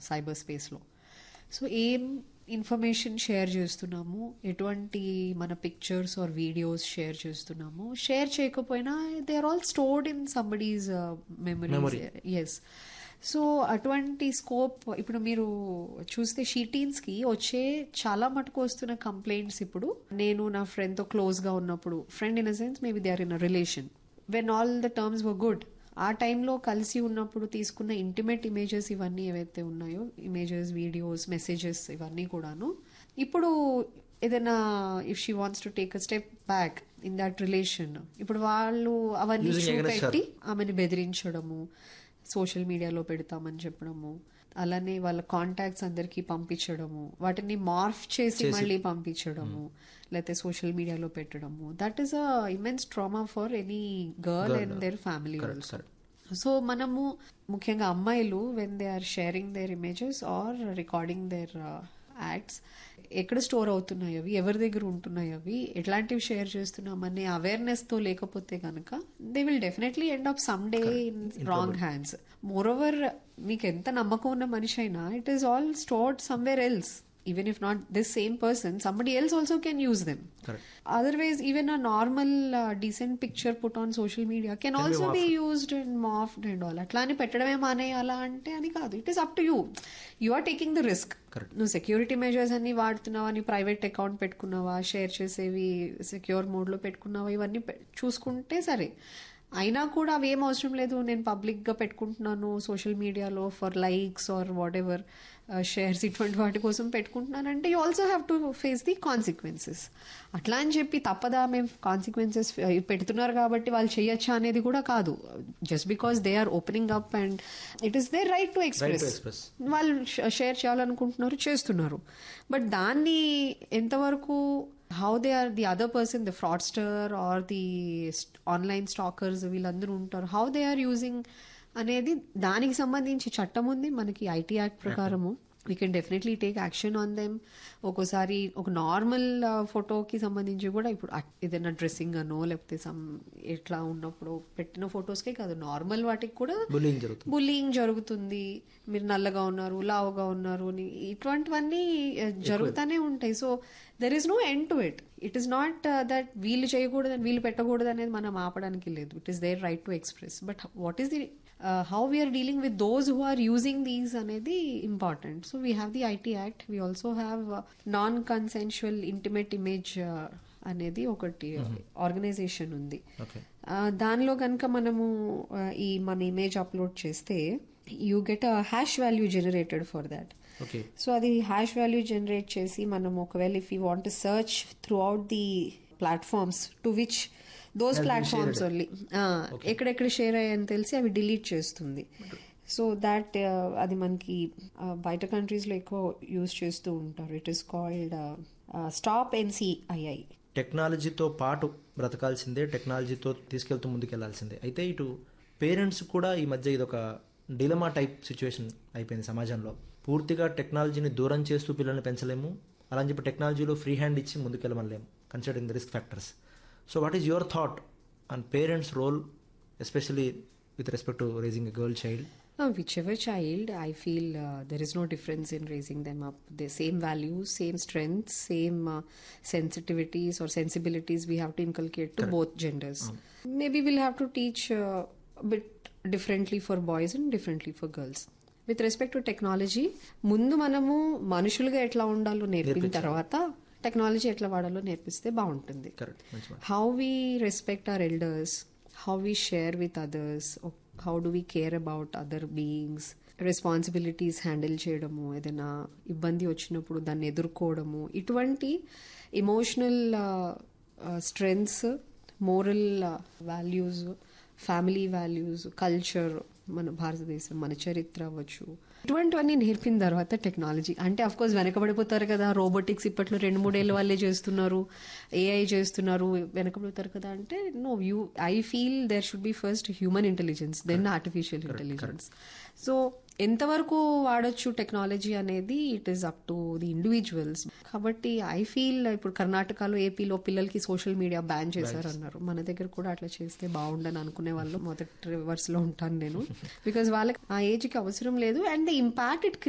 Cyber స్పేస్లో so ఏం information share చేస్తున్నాము ఎటువంటి మన పిక్చర్స్ ఆర్ వీడియోస్ షేర్ చేస్తున్నాము షేర్ చేయకపోయినా they are all stored in somebody's memories yes so అటువంటి స్కోప్ ఇప్పుడు మీరు చూస్తే షీటీన్స్ కి వచ్చే చాలా మటుకు వస్తున్న కంప్లైంట్స్ ఇప్పుడు నేను నా ఫ్రెండ్ తో క్లోజ్ గా ఉన్నప్పుడు friend in a sense maybe they are in a relation when all the terms were good ఆ టైంలో కలిసి ఉన్నప్పుడు తీసుకున్న ఇంటిమేట్ ఇమేజెస్ ఇవన్నీ ఏవైతే ఉన్నాయో ఇమేజెస్ వీడియోస్ మెసేజెస్ ఇవన్నీ కూడాను ఇప్పుడు ఏదైనా if she wants to take a step back in that relation ఇప్పుడు వాళ్ళు అవన్నీ Using against her. చూపెట్టి ఆమెను బెదిరించడము సోషల్ మీడియాలో పెడతామని చెప్పడము అలానే వాళ్ళ కాంటాక్ట్స్ అందరికి పంపించడము వాటిని మార్ఫ్ చేసి మళ్ళీ పంపించడము లేకపోతే సోషల్ మీడియాలో పెట్టడము that is a immense trauma for any girl and their family Correct, also correct. So మనము ముఖ్యంగా అమ్మాయిలు when they are sharing their images or recording their acts ఎక్కడ స్టోర్ అవుతున్నాయి అవి ఎవరి దగ్గర ఉంటున్నాయి అవి ఎట్లాంటివి షేర్ చేస్తున్నామనే అవేర్నెస్ తో లేకపోతే కనుక they will definitely end up some day in wrong hands moreover మీకు ఎంత నమ్మకం ఉన్న మనిషి అయినా it is all stored somewhere else even if not this same person somebody else also can use them Correct. otherwise even a normal uh, decent picture put on social media can, Can be also be, morphed. used and morphed and all అట్లా అని పెట్టడమే మానేయాలా అంటే అని కాదు it is up to you you are taking the risk Correct. నువ్వు security measures అన్ని వాడుతున్నావా నీ ప్రైవేట్ అకౌంట్ పెట్టుకున్నావా షేర్ చేసేవి సెక్యూర్ మోడ్ లో పెట్టుకున్నావా ఇవన్నీ పె- చూసుకుంటే సరే అయినా కూడా అవి ఏం అవసరం లేదు నేను పబ్లిక్ గా పెట్టుకుంటున్నాను సోషల్ మీడియాలో for likes or whatever shares ఇటువంటి వాటి కోసం పెట్టుకుంటున్నానంటే you also have to face the consequences అట్లా అని చెప్పి తప్పదా మేము కాన్సిక్వెన్సెస్ పెడుతున్నారు కాబట్టి వాళ్ళు చేయొచ్చా అనేది కూడా కాదు just because they are opening up and it is their right to express express. వాళ్ళు షేర్ చేయాలనుకుంటున్నారు చేస్తున్నారు బట్ దాన్ని ఎంతవరకు how they are the other person the fraudster or the online stalkers వీళ్ళందరూ ఉంటారు హౌ దే ఆర్ యూజింగ్ అనేది దానికి సంబంధించి చట్టం ఉంది మనకి ఐటీ యాక్ట్ ప్రకారము we can definitely take action on them ఒక్కోసారి ఒక నార్మల్ ఫోటోకి సంబంధించి కూడా ఇప్పుడు అట్- ఏదైనా డ్రెస్సింగ్ అనో లేకపోతే సమ్ ఎట్లా ఉన్నప్పుడు పెట్టిన ఫొటోస్కే కాదు నార్మల్ వాటికి కూడా Bullying జరుగుతుంది. బుల్లింగ్ జరుగుతుంది మీరు నల్లగా ఉన్నారు లావుగా ఉన్నారు అని ఇటువంటివన్నీ ఆ, జరుగుతూనే ఉంటాయి so there is no end to it it is not that వీళ్ళు చేయకూడదని వీళ్ళు పెట్టకూడదు అనేది మనం ఆపడానికి లేదు it is their right to express but what is the how we are dealing with those who are using these అనేది important so we have the IT act we also have non consensual intimate image అనేది ఒకటి organisation ఉంది okay ఆ, దానిలో కనుక మనము ఆ, ఈ మన ఇమేజ్ అప్లోడ్ చేస్తే you get a hash value generated for that okay so అది హ్యాష్ వాల్యూ జనరేట్ చేసి మనం ఒకవేళ if you want search throughout the platforms to which those Has been platforms shared. Only ఎక్కడెక్కడ share అయ్యాయని తెలిసి అవి delete చేస్తుంది so that అది మనకి ఆ, బయట కంట్రీస్ లో ఎక్కువ యూజ్ చేస్తూ ఉంటారు it is called stop NCII టెక్నాలజీతో పాటు బ్రతకాల్సిందే టెక్నాలజీతో తీసుకెళ్తూ ముందుకెళ్లాల్సిందే అయితే ఇటు పేరెంట్స్ కూడా ఈ మధ్య ఇదొక డిలమా టైప్ సిచ్యువేషన్ అయిపోయింది సమాజంలో పూర్తిగా టెక్నాలజీని దూరం చేస్తూ పిల్లల్ని పెంచలేము అలా అని చెప్పి టెక్నాలజీలో ఫ్రీ హ్యాండ్ ఇచ్చి ముందుకెళ్ళమనలేము considering the risk factors so what is your thought on parents role especially with respect to raising a girl child No, whichever child, I feel uh, there is no difference in raising them up. The same values, same strengths, same uh, sensitivities or sensibilities we have to inculcate to both genders. Maybe we'll have to teach uh, a bit differently for boys and differently for girls. With respect to technology ముందు మనము మనుషులుగా ఎట్లా ఉండాలో నేర్పిన నేర్పించాలి. తర్వాత technology ఎట్లా వాడాలో నేర్పిస్తే బాగుంటుంది కరెక్ట్ మంచి మాట how we respect our elders, how we share with others, or how do we care about other beings, responsibilities handle చేయడము ఏదైనా ఇబ్బంది వచ్చినప్పుడు దాన్ని ఎదుర్కోవడము ఇటువంటి emotional strengths moral values family values culture మన భారతదేశం మన చరిత్ర అవ్వచ్చు ఇటువంటివన్నీ నేర్పిన తర్వాత టెక్నాలజీ అంటే అఫ్ కోర్స్ వెనకబడిపోతారు కదా రోబోటిక్స్ ఇప్పట్లో రెండు మూడేళ్ళ వాళ్ళే చేస్తున్నారు ఏఐ చేస్తున్నారు వెనకబడిపోతారు కదా అంటే no you I feel there should be first human intelligence then artificial intelligence so ఎంతవరకు వాడొచ్చు టెక్నాలజీ అనేది it is up to the individuals కాబట్టి ఐ ఫీల్ ఇప్పుడు కర్ణాటకలో ఏపీలో పిల్లలకి సోషల్ మీడియా బ్యాన్ చేశారు అన్నారు మన దగ్గర కూడా అట్లా చేస్తే బాగుండని అనుకునే వాళ్ళు మొదటి రివర్స్ లో ఉంటాను నేను బికాస్ వాళ్ళకి ఆ ఏజ్ కి అవసరం లేదు అండ్ ద ఇంపాక్ట్ ఇట్